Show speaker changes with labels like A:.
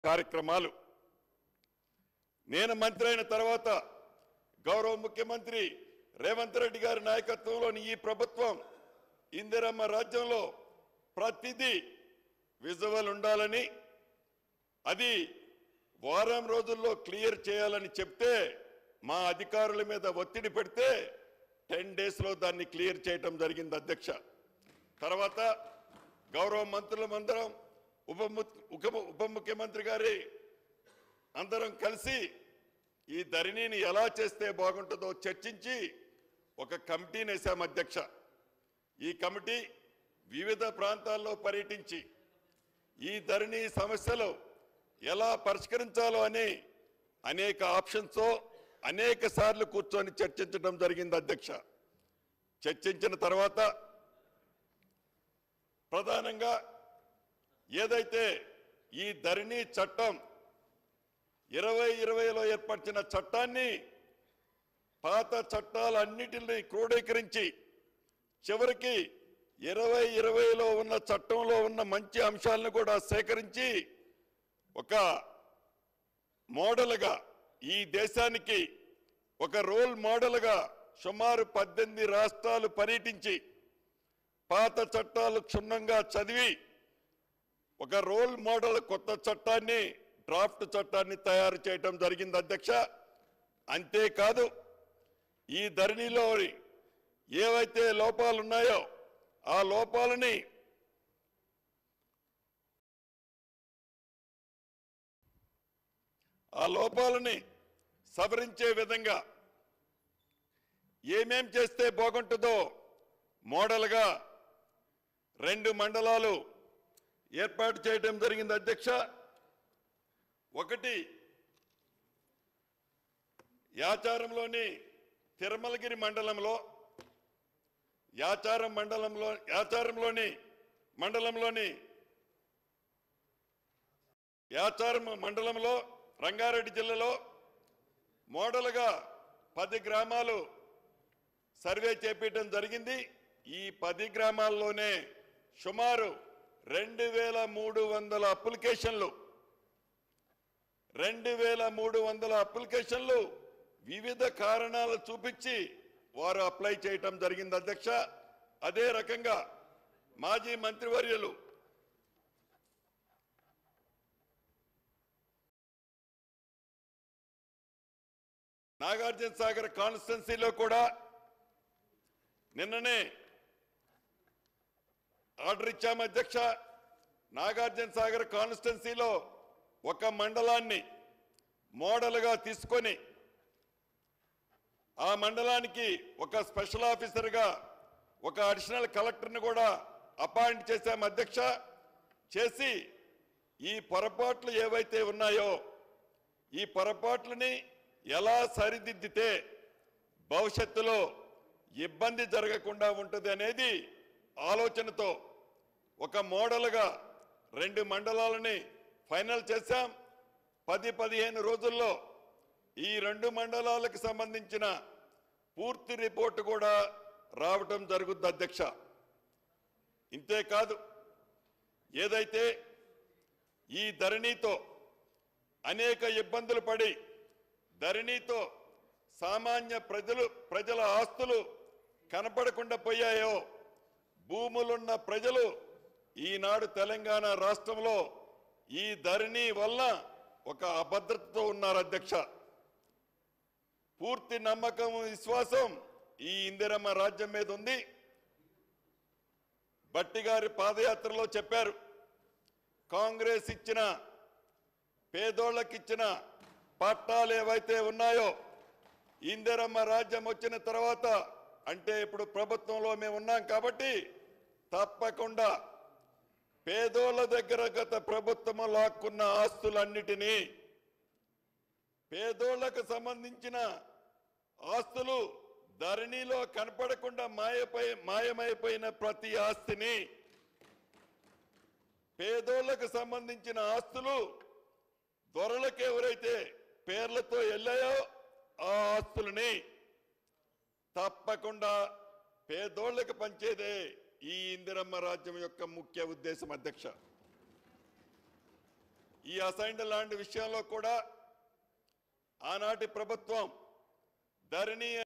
A: కార్యక్రమాలు నేను మంత్రి అయిన తర్వాత గౌరవ ముఖ్యమంత్రి రేవంత్ రెడ్డి గారి నాయకత్వంలోని ఈ ప్రభుత్వం ఇందిరమ్మ రాజ్యంలో ప్రతిదీ విజువల్ ఉండాలని అది వారం రోజుల్లో క్లియర్ చేయాలని చెప్తే మా అధికారుల మీద ఒత్తిడి పెడితే టెన్ డేస్లో దాన్ని క్లియర్ చేయటం జరిగింది అధ్యక్ష తర్వాత గౌరవ మంత్రులమందరం ఉప ము- ఉప- ఉప ముఖ్యమంత్రి గారి అందరం కలిసి ఈ ధరణిని ఎలా చేస్తే బాగుంటుందో చర్చించి ఒక కమిటీని వేసాం అధ్యక్ష ఈ కమిటీ వివిధ ప్రాంతాల్లో పర్యటించి ఈ ధరణి సమస్యలు ఎలా పరిష్కరించాలో అని అనేక ఆప్షన్స్తో అనేక సార్లు కూర్చొని చర్చించడం జరిగింది అధ్యక్ష చర్చించిన తర్వాత ప్రధానంగా ఏదైతే ఈ ధరణి చట్టం ఇరవై ఇరవైలో ఏర్పరిచిన చట్టాన్ని పాత చట్టాలన్నిటిని క్రోడీకరించి చివరికి ఇరవై ఇరవైలో ఉన్న చట్టంలో ఉన్న మంచి అంశాలను కూడా సేకరించి ఒక మోడల్గా ఈ దేశానికి ఒక రోల్ మోడల్గా సుమారు పద్దెనిమిది రాష్ట్రాలు పర్యటించి పాత చట్టాలు క్షుణ్ణంగా చదివి ఒక రోల్ మోడల్ కొత్త చట్టాన్ని డ్రాఫ్ట్ చట్టాన్ని తయారు చేయటం జరిగింది అధ్యక్ష అంతేకాదు ఈ ధరణిలో ఏవైతే లోపాలు ఉన్నాయో ఆ లోపాలని ఆ లోపాలని సవరించే విధంగా ఏమేం చేస్తే బాగుంటుందో మోడల్గా రెండు మండలాలు ఏర్పాటు చేయడం జరిగింది అధ్యక్ష ఒకటి యాచారంలోని తిరుమలగిరి మండలంలో యాచారం మండలంలో యాచారంలోని మండలంలోని యాచారం మండలంలో రంగారెడ్డి జిల్లాలో మోడల్గా పది గ్రామాలు సర్వే చేపించడం జరిగింది ఈ పది గ్రామాల్లోనే సుమారు రెండు వేల మూడు వందల అప్లికేషన్లు రెండు వేల మూడు వందల అప్లికేషన్లు వివిధ కారణాలు చూపించి వారు అప్లై చేయటం జరిగింది అధ్యక్ష అదే రకంగా మాజీ మంత్రివర్యులు నాగార్జున సాగర్ కాన్స్టిట్యున్సీలో కూడా నిన్ననే ఆర్డర్ ఇచ్చాము అధ్యక్ష నాగార్జున సాగర్ కాన్స్టిట్యున్సీలో ఒక మండలాన్ని మోడల్గా తీసుకొని ఆ మండలానికి ఒక స్పెషల్ ఆఫీసర్గా ఒక అడిషనల్ కలెక్టర్ని కూడా అపాయింట్ చేశాం అధ్యక్ష చేసి ఈ పొరపాట్లు ఏవైతే ఉన్నాయో ఈ పొరపాట్లని ఎలా సరిదిద్దితే భవిష్యత్తులో ఇబ్బంది జరగకుండా ఉంటుంది అనేది ఆలోచనతో ఒక మోడల్గా రెండు మండలాలని ఫైనల్ చేశాం పది పదిహేను రోజుల్లో ఈ రెండు మండలాలకు సంబంధించిన పూర్తి రిపోర్టు కూడా రావటం జరుగుద్ది అధ్యక్ష ఇంతేకాదు ఏదైతే ఈ ధరణితో అనేక ఇబ్బందులు పడి ధరణితో సామాన్య ప్రజలు ప్రజల ఆస్తులు కనపడకుండా పోయాయో భూములున్న ప్రజలు ఈనాడు తెలంగాణ రాష్ట్రంలో ఈ ధరణి వల్ల ఒక అభద్రతతో ఉన్నారు అధ్యక్ష పూర్తి నమ్మకం విశ్వాసం ఈ ఇందిరమ్మ రాజ్యం మీద ఉంది బట్టి గారి పాదయాత్రలో చెప్పారు కాంగ్రెస్ ఇచ్చిన పేదోళ్ళకి ఇచ్చిన పట్టాలు ఏవైతే ఉన్నాయో ఇందిరమ్మ రాజ్యం వచ్చిన తర్వాత అంటే ఇప్పుడు ప్రభుత్వంలో మేము ఉన్నాం కాబట్టి తప్పకుండా పేదోళ్ళ దగ్గర గత ప్రభుత్వం లాక్కున్న ఆస్తులన్నిటినీ పేదోళ్లకు సంబంధించిన ఆస్తులు ధరణిలో కనపడకుండా మాయపై మాయమైపోయిన ప్రతి ఆస్తిని పేదోళ్లకు సంబంధించిన ఆస్తులు దొరలకు ఎవరైతే పేర్లతో వెళ్ళాయో ఆ ఆస్తులని తప్పకుండా పేదోళ్లకు పంచేదే ఈ ఇందిరమ్మ రాజ్యం యొక్క ముఖ్య ఉద్దేశం అధ్యక్ష ఈ అసైన్డ్ ల్యాండ్ విషయంలో కూడా ఆనాటి ప్రభుత్వం ధరణి